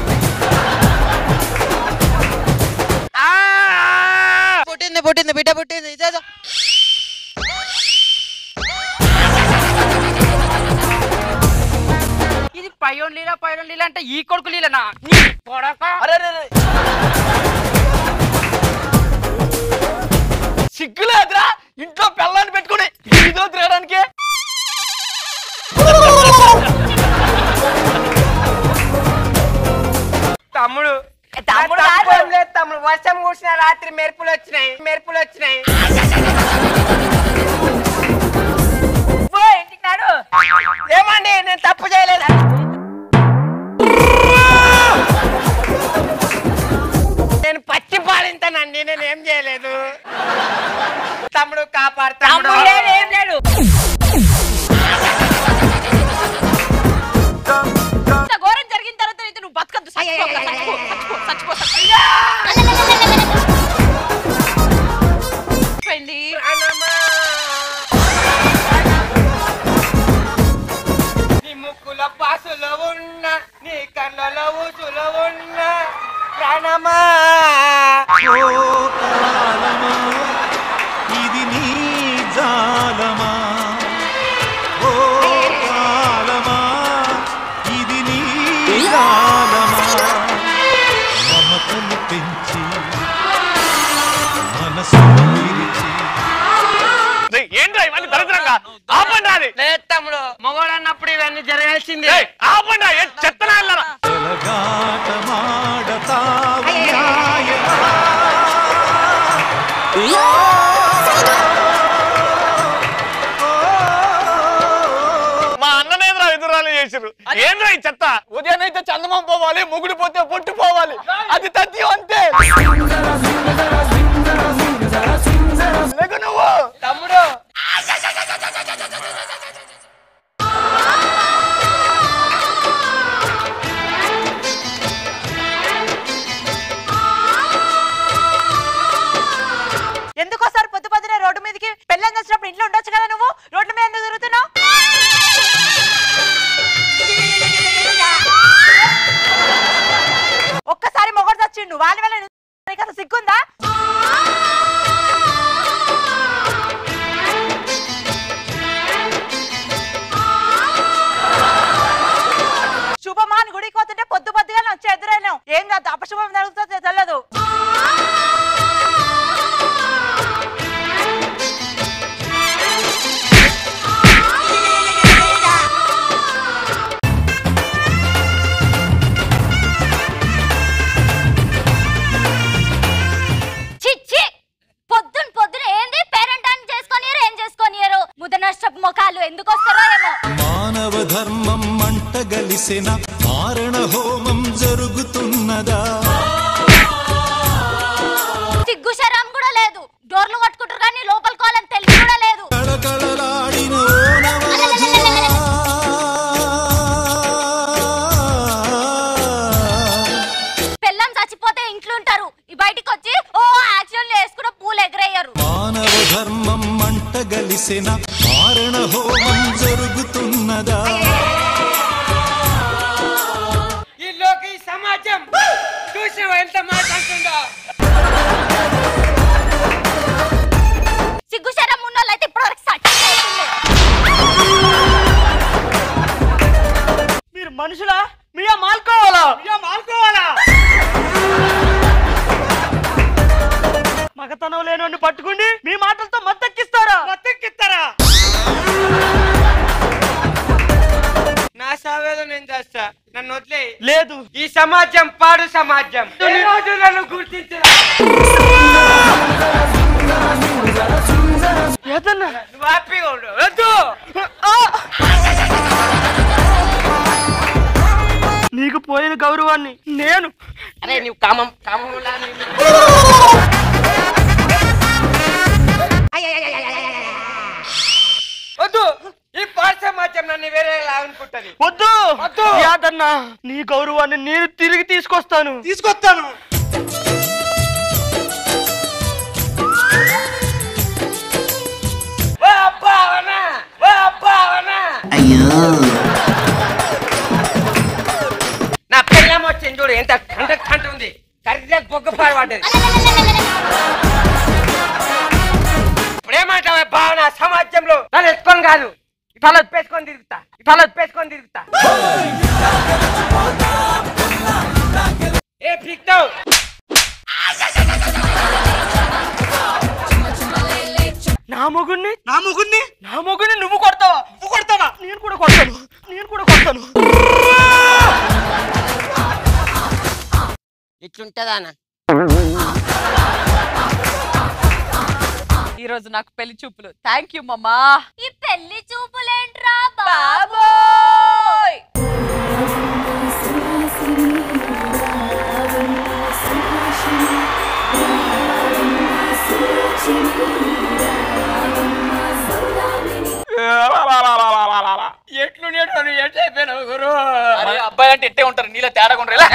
ఆ! పుట్టింది పుట్టింది బిడ్డ పుట్టింది ఇదేదో ఇది పయోన్ లీలా పయోన్ లీలా అంటే ఈ కొడుకు లీలనా నీ కొడక అరే అరే, అరే. సిగ్గులేదురా ఇంట్లో పెళ్ళాన్ని పెట్టుకుని ఇదో తిరగడానికి తమ్ముడు తమ్ముడు నా కాదు. తప్పేం లేదు తమ్ముడు వర్షం కూర్చిన రాత్రి మెరుపులు వచ్చినాయి మెరుపులు వచ్చినాయి పో ఇంటికి నాడు ఏమండి నేను తప్పు చేయలేదు నేను పచ్చి పాలింతానండి నేను ఏం చేయలేదు తమ్ముడు కాపాడు తమ్ముడు తమ్ముడు లేడు ఏం లేడు ఇంత ఘోరం జరిగిన తర్వాత అయితే నువ్వు బతకద్దు చచ్చిపో అక్క, చచ్చిపో, చచ్చిపో, చచ్చిపో, చచ్చిపో. అయిపోయింది. నీ ముక్కుల పాసులో ఉన్న నీ కళ్ళలో ఊసులో ఉన్న ప్రాణమా ఇది నీ జాలమా ఓ కాలమా ఇది నీ జాలమా మమతలు పెంచి మనసును విరిచి రేయ్, ఏంట్రా ఇవన్నీ దరిద్రంగా ఆపండి అది లేదు తమ్ముడు మొగోడు అన్నప్పుడు ఇవన్నీ జరగాల్సిందే రేయ్, ఆపండి ఏ చెత్తనా వెళ్ళరా చెలగాటమాడతావు న్యాయమా మా అన్ననేంద్రా ఎదురాలు చేసిరు ఏంద్రా ఈ చెత్త ఉదయం అయితే చందమం పోవాలి ముగుడు పోతే పొట్టు పోవాలి అది తథ్యం అంతే లేకు నువ్వు తమ్ముడు ఉన్నప్పుడు ఇంట్లో ఉండొచ్చు కదా నువ్వు రోడ్ల మీద ఎందుకు తిరుగుతున్నావు ఒక్కసారి మొగడు చచ్చిండు వాళ్ళ వల్ల నీకు అసలు సిగ్గుందా శుభమాన్ గుడికి పోతుంటే పొద్దు పొద్దుగా వచ్చి ఎదురైనాం ఏం కాదు అపశుభం జరుగుతుందో తెలియదు చిచ్చి పొద్దున పొద్దున ఏంది పేరెంట్ అని చేసుకొనియరు ఏం చేసుకొనియరు ముద నష్టపు ముఖాలు ఎందుకు వస్తారో ఏమో మానవ ధర్మం మంటగలిసిన మారణ హోమం జరుగుతున్నదా సిగ్గు శరం కూడా లేదు డోర్లు కొట్టుకుంటారు కానీ లోపలికోవాలని తెలిసి కూడా లేదు కళకళలాడిన ఓ నవవధువా. పెళ్ళం చచ్చిపోతే ఇంట్లో ఉంటారు ఈ బయటికి వచ్చి ఓ యాక్షన్ వేసుకున్న పూలు ఎగరేయరు మానవ ధర్మం మంటగలిసిన మారణ హోమం జరుగుతున్నదా ఈ లోక ఈ సమాజం చూసావా ఎంత మాట్లాడుతుందో సిగ్గు శరం ఉన్నోళ్ళైతే ఇప్పటివరకు సక్సెస్ అవుతుంది మీరు మనుషులా మీయా మాల్కోవాలా మీయా మాల్కోవాలా మగతనం లేనోడిని పట్టుకుని మీ మాటలతో మత్తెక్కిస్తారా మత్తెక్కిస్తారా నా సావేదో నేను చేస్తా నన్ను వదిలే లేదు ఈ సమాజం పాడు సమాజం ఈ రోజు నన్ను గుర్తించరా ఏదన్నా నువ్వు హ్యాపీగా ఉండు వద్దు నీకు పోయిన గౌరవాన్ని నేను అరే నువ్వు కామం కామం వద్దు ఈ పాడు సమాజం నన్ను వేరేలా అనుకుంటది వద్దు వద్దు. యాదన్నా నీ గౌరవాన్ని నేను తిరిగి తీసుకొస్తాను తీసుకొస్తాను ఓ అబ్బా అవనా ఓ అబ్బా అవనా నా పిల్లం వచ్చింది చూడు ఎంత కంట కంట ఉంది కరెక్ట్గా బొగ్గ పాడబడ్డది ఇప్పుడేమంటావే భావన సమాజంలో తను ఎత్తుకొని కాదు ఇవాళ ఒప్పేసుకొని తిరుగుతా ఇవాళ ఒప్పేసుకొని తిరుగుతా ఏ పీక్తావు నా మొగుణ్ణి నా మొగుణ్ణి నా మొగుణ్ణి నువ్వు కొడతావా నువ్వు కొడతావా నేను కూడా కొడతాను నేను కూడా కొడతాను ఇట్లుంటదా అన్న ఈ రోజు నాకు పెళ్లి చూపులు థ్యాంక్ యూ మమ్మా ఈ పెళ్లి చూపులేంట్రా బాబోయ్ ఎట్లుండేటో ఎట్లయిపోయినావు గురు అబ్బాయి అంటే ఎట్టే ఉంటారు నీళ్ళ తేడా ఉండరు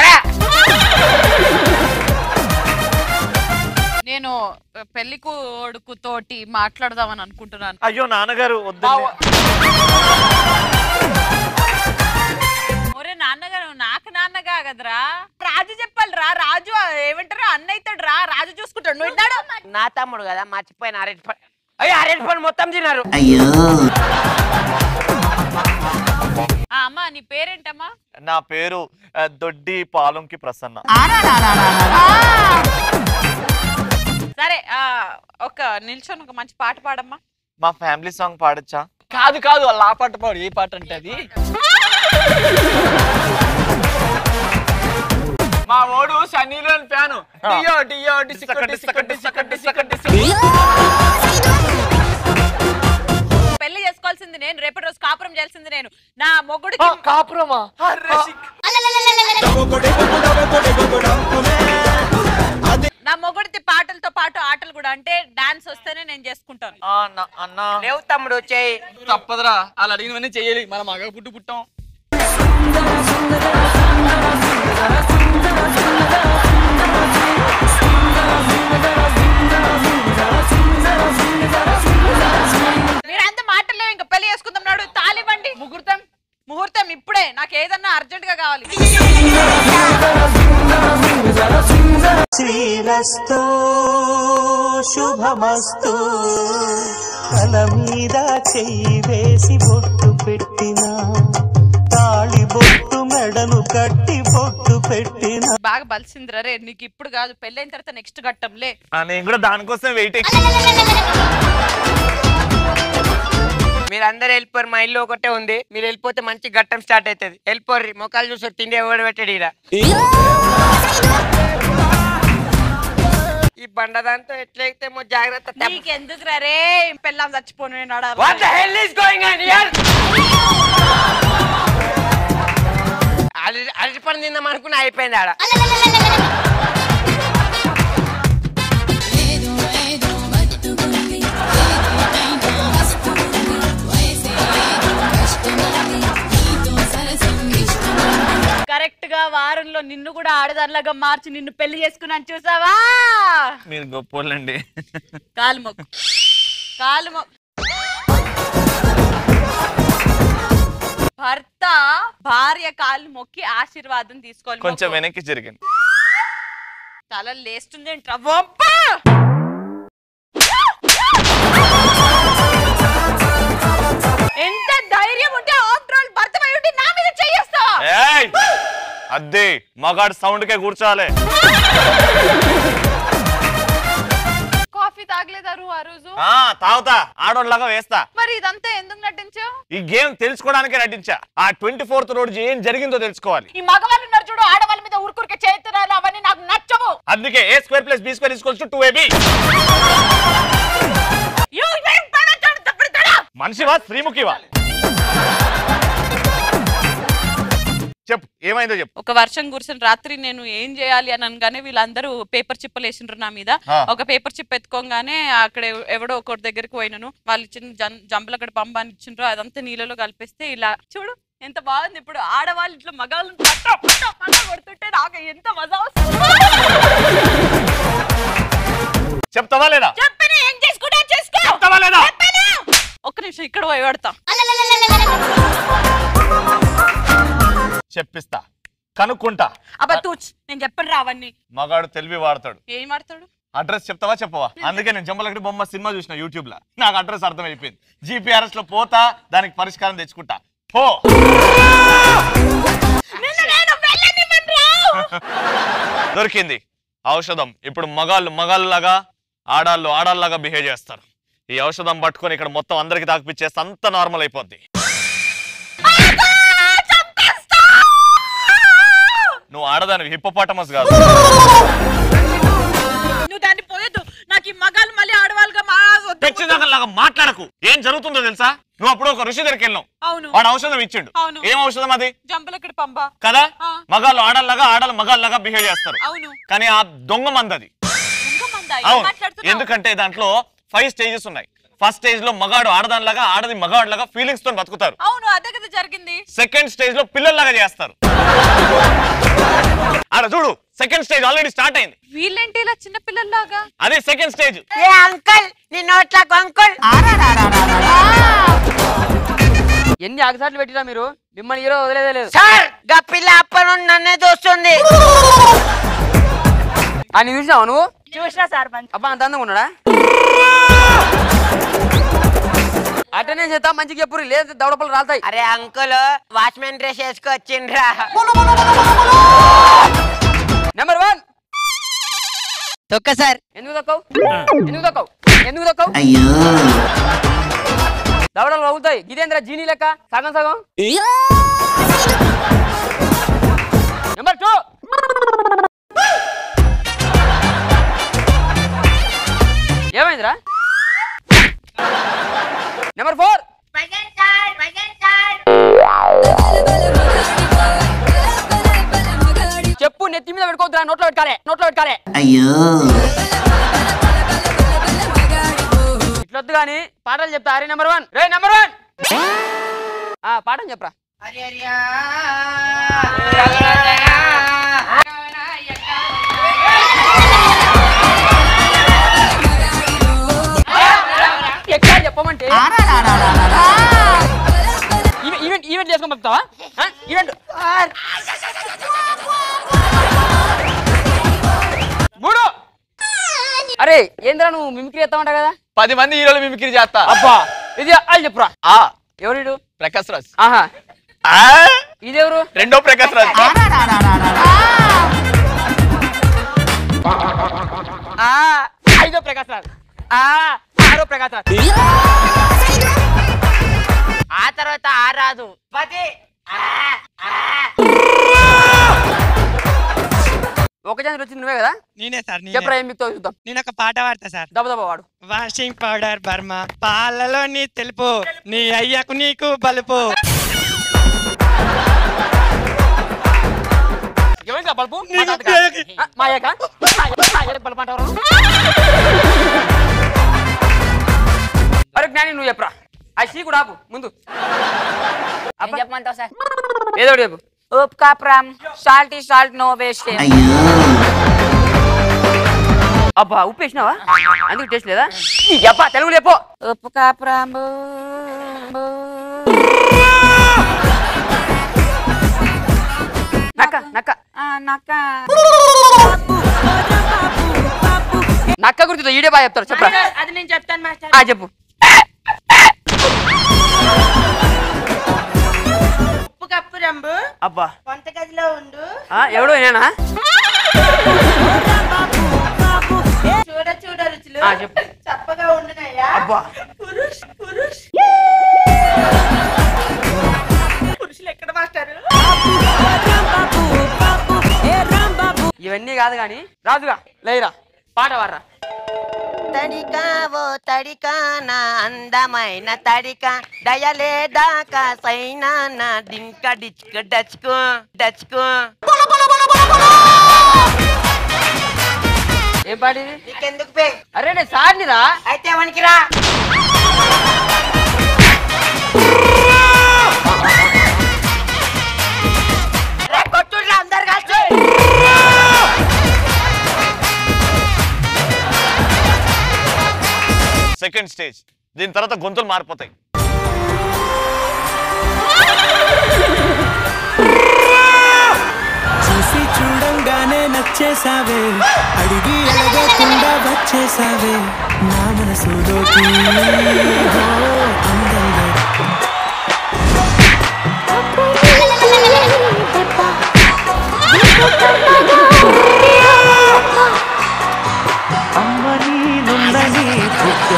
నేను పెళ్లి కొడుకు తోటి మాట్లాడదామని అనుకుంటున్నాను అయ్యో నాన్నగారు వద్దు ఒరే నాన్నగారు నాకు నాన్నగా కదరా రాజు చెప్పాలిరా రాజు ఏమంటారు అన్న అవుతాడు రా రాజు చూసుకుంటాడు నువ్వు ఇన్నాడు నా తమ్ముడు కదా మర్చిపోయిన అరెంజ్ పని అయ్యో అరెంజ్ పని మొత్తం తిన్నారు ఆ, అమ్మా నీ పేరేంటమ్మా నా పేరు ఆ, దొడ్డి పాలంకి ప్రసన్న సరే ఆ, ఒక నిల్చొని ఒక మంచి పాట పాడమ్మా మా ఫ్యామిలీ సాంగ్ పాడొచ్చా కాదు కాదు వాళ్ళు ఆ పాట పాడు ఏ పాట అంటే అది మా ఓడు సన్నీలోని ఫ్యాను డియో డియో డిస్క డిస్క డిస్క డిస్క డిస్క పెళ్లి చేసుకోవాల్సింది నేను రేపటి రోజు కాపురం చేయాల్సింది నేను నా మొగుడికి కాపురమా నా మొగుడికి పాటలతో పాటు ఆటలు కూడా అంటే డాన్స్ వస్తేనే నేను చేసుకుంటాను అన్నా లేవు తమ్ముడు చేయి తప్పదురా వాళ్ళు అడిగినవన్నీ చెయ్యాలి మనం మగ పుట్టు పుట్టాం సుందర ముహూర్తం ముహూర్తం ఇప్పుడే నాకు ఏదన్నా అర్జెంట్ గా కావాలి శ్రీరస్తో శుభమస్తు తల మీద చెయ్యి వేసి బొట్టు పెట్టిన తాళి బొట్టు మెడను కట్టి బొట్టు పెట్టిన బాగా బలిసిందిరా రే నీకు ఇప్పుడు కాదు పెళ్ళైన తర్వాత నెక్స్ట్ ఘట్టంలే ఆ, నేను కూడా దానికోసం వెయిట్ మీరందరూ వెళ్ళిపోరు మా ఇల్లు ఒకటే ఉంది మీరు వెళ్ళిపోతే మంచి ఘట్టం స్టార్ట్ అవుతుంది వెళ్ళిపోర్రి మొక్కలు చూసారు తిండి ఎవడు పెట్టాడు ఈడ ఈ బండదాంతో ఎట్లయితేమో జాగ్రత్త నీకెందుకు రే పెళ్ళాం చచ్చిపోను నేను ఆడ What the hell is going on here? అరటి అరటి పండు తిందాం అనుకున్నా అయిపోయింది ఆడ కరెక్ట్ గా వారంలో నిన్ను కూడా ఆడదానిలాగా మార్చి నిన్ను పెళ్లి చేసుకున్నాను చూసావా మీరు గొప్పోళ్ళండి కాలు మొక్కు కాలు మొక్కు భర్త భార్య కాలు మొక్కి ఆశీర్వాదం తీసుకోవాలి కొంచెం మొక్కు. వెనక్కి జరిగింది తల లేస్తుంది ఏంట్రా వంప ఎంత ధైర్యం ఉంటే ఆఫ్టర్ ఆల్ భర్త పై ఉండి నా మీద చెయ్యేస్తావా ఏయ్ అద్దే మగాడు సౌండ్ కే కూర్చోవాలి కాఫీ తాగలేదారు ఆ రోజు ఆ తాగుతా ఆడోళ్ళగా వేస్తా మరి ఇదంతా ఎందుకు నటించావు ఈ గేమ్ తెలుసుకోవడానికే నటించా ఆ ట్వంటీ ఫోర్త్ రోజు ఏం జరిగిందో తెలుసుకోవాలి ఈ మగవాళ్ళు ఉన్నారు చూడు ఆడవాళ్ళ మీద ఊరుకూరికే చేతురాలు అవన్నీ నాకు నచ్చవు అందుకే A square plus B square equals to AB You ఏం పడతాడు తప్పుడు తడా మనిషివా శ్రీముఖివా చెప్పు ఏమైందో చెప్పు ఒక వర్షం కురిసిన రాత్రి నేను ఏం చేయాలి అని అనగానే వీళ్ళందరూ పేపర్ చిప్పలు వేసిండ్రు నా మీద ఆ. ఒక పేపర్ చిప్ ఎత్తుకోగానే అక్కడ ఎవ- ఎవడో ఒకటి దగ్గరికి పోయినాను వాళ్ళు ఇచ్చిన జం- జంబలు అక్కడ పంపాని ఇచ్చిండ్రు అదంతా నీళ్ళలో కలిపేస్తే ఇలా చూడు ఎంత బాగుంది ఇప్పుడు ఆడవాళ్ళు ఇట్లా మగాళ్ళని పట్ట పట్ట పట్ట కొడుతుంటే నాకు ఎంత మజా వస్తుంది చెప్తావా లేదా చెప్పని ఏం చేసుకుంటా చేసుకో చెప్తావా లేదా చెప్పను. ఒక్క నిమిషం ఇక్కడ పోయి పెడతా చెప్పిస్తా కనుక్కుంటా అబ్బా తూచ్ నేను చెప్పను రా అవన్నీ మగాడు తెలివి వాడతాడు ఏం మాడతాడు అడ్రస్ చెప్తావా చెప్పవా అందుకే నేను జంబలకడి బొమ్మ సినిమా చూసిన యూట్యూబ్ లో నాకు అడ్రస్ అర్థమైపోయింది జీపీఆర్ఎస్ లో పోతా దానికి పరిష్కారం తెచ్చుకుంటా పో దొరికింది ఔషధం ఇప్పుడు మగాళ్ళు మగాళ్ళలాగా ఆడాళ్ళు ఆడాళ్ళలాగా బిహేవ్ చేస్తారు ఈ ఔషధం పట్టుకొని ఇక్కడ మొత్తం అందరికి తాకిపిచ్చేస్తే అంత నార్మల్ అయిపోద్ది నువ్వు ఆడదాని హిప్పోపాటమస్ కాదు నువ్వు దాన్ని పోయొద్దు నాకు ఈ మగాళ్ళు మళ్ళీ ఆడవాళ్ళుగా మా లాగా మాట్లాడకు ఏం జరుగుతుందో తెలుసా నువ్వు అప్పుడు ఒక ఋషి దగ్గరికి వెళ్ళావు అవును వాడు ఔషధం ఇచ్చిండు అవును. ఏం ఔషధం అది జంపలక్కడ పంప కదా ఆ. మగాళ్ళు ఆడల్లాగా ఆడలు మగాళ్ళలాగా బిహేవ్ చేస్తారు అవును కానీ ఆ దొంగ మందది దొంగమందా? ఏం అవును మాట్లాడుతున్నావు? ఎందుకంటే దాంట్లో ఫైవ్ స్టేజెస్ ఉన్నాయి ఫస్ట్ స్టేజ్ లో మగాడు ఆడదానిలాగా ఆడది మగాడిలాగా ఫీలింగ్స్ తో బతుకుతారు అవును అదే కదా జరిగింది సెకండ్ స్టేజ్ లో పిల్లల్లాగా చేస్తారు ఆడ చూడు సెకండ్ స్టేజ్ ఆల్రెడీ స్టార్ట్ అయింది వీళ్ళేంటి ఇలా చిన్న పిల్లల్లాగా అది సెకండ్ స్టేజ్ ఏ అంకల్ నీ నోట్లకు అంకుల్ ఎన్ని ఆగసాట్లు పెట్టిరా మీరు మిమ్మల్ని హీరో వదిలేదే లేదు సార్ గా పిల్ల అప్పటి నుండి నన్నే చూస్తుంది అని చూసినావు నువ్వు చూసినా సార్ మంచి అబ్బా అంత అందంగా ఉన్నాడా అటనే చేస్తా మంచిగా చెప్పురు లేదు దవడపలు రాలుతాయి అరే అంకుల్ వాచ్మెన్ డ్రెస్ వేసుకొచ్చిండ్రా నెంబర్ వన్ తొక్క సార్ ఎందుకు తక్కువ ఎందుకు తక్కువ ఎందుకు తక్కువ అయ్యో దవడలు అవుతాయి ఇదేంద్ర జీనీ లెక్క సగం సగం నెంబర్ టూ ఏమైందిరా నెంబర్ ఫోర్ చెప్పు నెత్తి మీద పెట్టుకోవద్దురా నోట్లో పెట్టుకోలే నోట్లో పెట్టుకోలే అయ్యో ఇట్లొద్దు కానీ పాటలు చెప్తా అరే నెంబర్ వన్ రే నెంబర్ వన్ ఆ పాఠం చెప్పరా ఎక్కడ చెప్పమంటే ఈవెన్- ఈవెన్ చేసుకొని పంపుతావా ఆ? ఈవెంట్ మూడు అరే ఏంద్రా నువ్వు మిమిక్రీ చేస్తావంట కదా పది మంది హీరోలు మిమిక్రీ చేస్తా అబ్బా ఇది వాళ్ళు చెప్పురా ఆ ఎవరు ప్రకాశ్ రాజ్ ఆహా ఆ ఇదెవరు రెండో ప్రకాశ్ రాజ్ ఆ ఐదో ప్రకాశ్ రాజ్ ఆ ఆరో ప్రకాశ్ రాజ్ ఆ తర్వాత ఆ రాదు పది ఒక చంద్ర వచ్చింది నువ్వే కదా నేనే సార్ నేనే. చెప్పరా ఏం మిగతా చూద్దాం నేను ఒక పాట పాడతా సార్ దెబ్బ దెబ్బ వాడు వాషింగ్ పౌడర్ బర్మ పాలలో నీ తెలుపు నీ అయ్యకు నీకు బలుపు ఎవరికి బల్బు మా తాతకా? ఆ, మా అయ్యకా? మా అయ్య- మా అయ్యకి బల్బు అంటావా? అరే జ్ఞాని నువ్వు చెప్పరా ఆ సీ కూడా ఆపు ముందు చెప్పమంటావు సార్ ఏదో ఒకటి చెప్పు ఉప్ కాపురం సాల్ట్ ఈ సాల్ట్ నో వేస్ట్ అబ్బా ఉప్పు వేసినావా అందుకు టేస్ట్ లేదా నీ అబ్బా తెలుగు లేపో ఉప్పు కాపురం నక్క నక్క నక్క నక్క గురించి ఈడే బాగా చెప్తారు చెప్పరా అది నేను చెప్తాను మాస్టర్ ఆ చెప్పు ఉప్పు కప్పు రంబు అబ్బా వంటగదిలో ఉండు ఆ, ఎవడో నేనా చూడ చూడ రుచులు ఆ, చెప్పు. చప్పగా ఉండునయ్యా అబ్బా పురుష్ పురుష్ పురుషులు ఎక్కడ మాస్టారు ఇవన్నీ కాదు కానీ రాజుగా లేరా పాట వాడరా తడికా ఓ తడికా నా అందమైన తడిక దయలేదాకా సైనా నా డింక డిచ్కు డచ్కు డచ్కు ఏం పాట ఇది నీకెందుకు పే అరే నేను సార్నిరా అయితే వనికిరా కొట్టుడ్రా అందరు కలిసి సెకండ్ స్టేజ్ దీని తర్వాత గొంతులు మారిపోతాయి చూసి చూడంగానే నచ్చేసావే అడిగి అడగకుండా వచ్చేసావే నా మనసులోకి ఓ అందంగా అమ్మ నీనున్నని బుగ్గ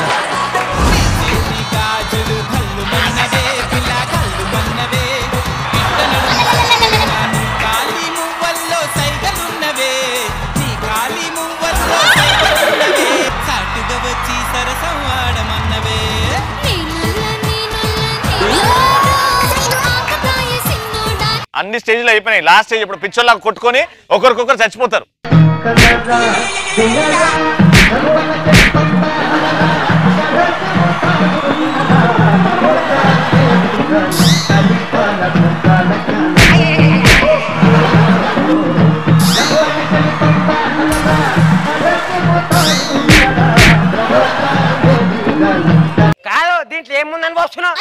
అన్ని స్టేజ్లు అయిపోయినాయి లాస్ట్ స్టేజ్ ఇప్పుడు పిచ్చోళ్ళగా కొట్టుకొని ఒకరికొకరు చచ్చిపోతారు కాదు దీంట్లో ఏముందని పోస్తున్నావు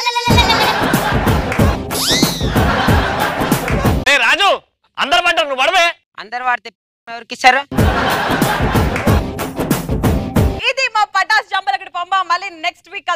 ఏ రాజు అందరు పడ్డారు నువ్వు పడవే అందరు వాడితే ఎవరికి ఇచ్చారు ఇది మా పటాస్ జంబలగడి పంబ మళ్ళీ నెక్స్ట్ వీక్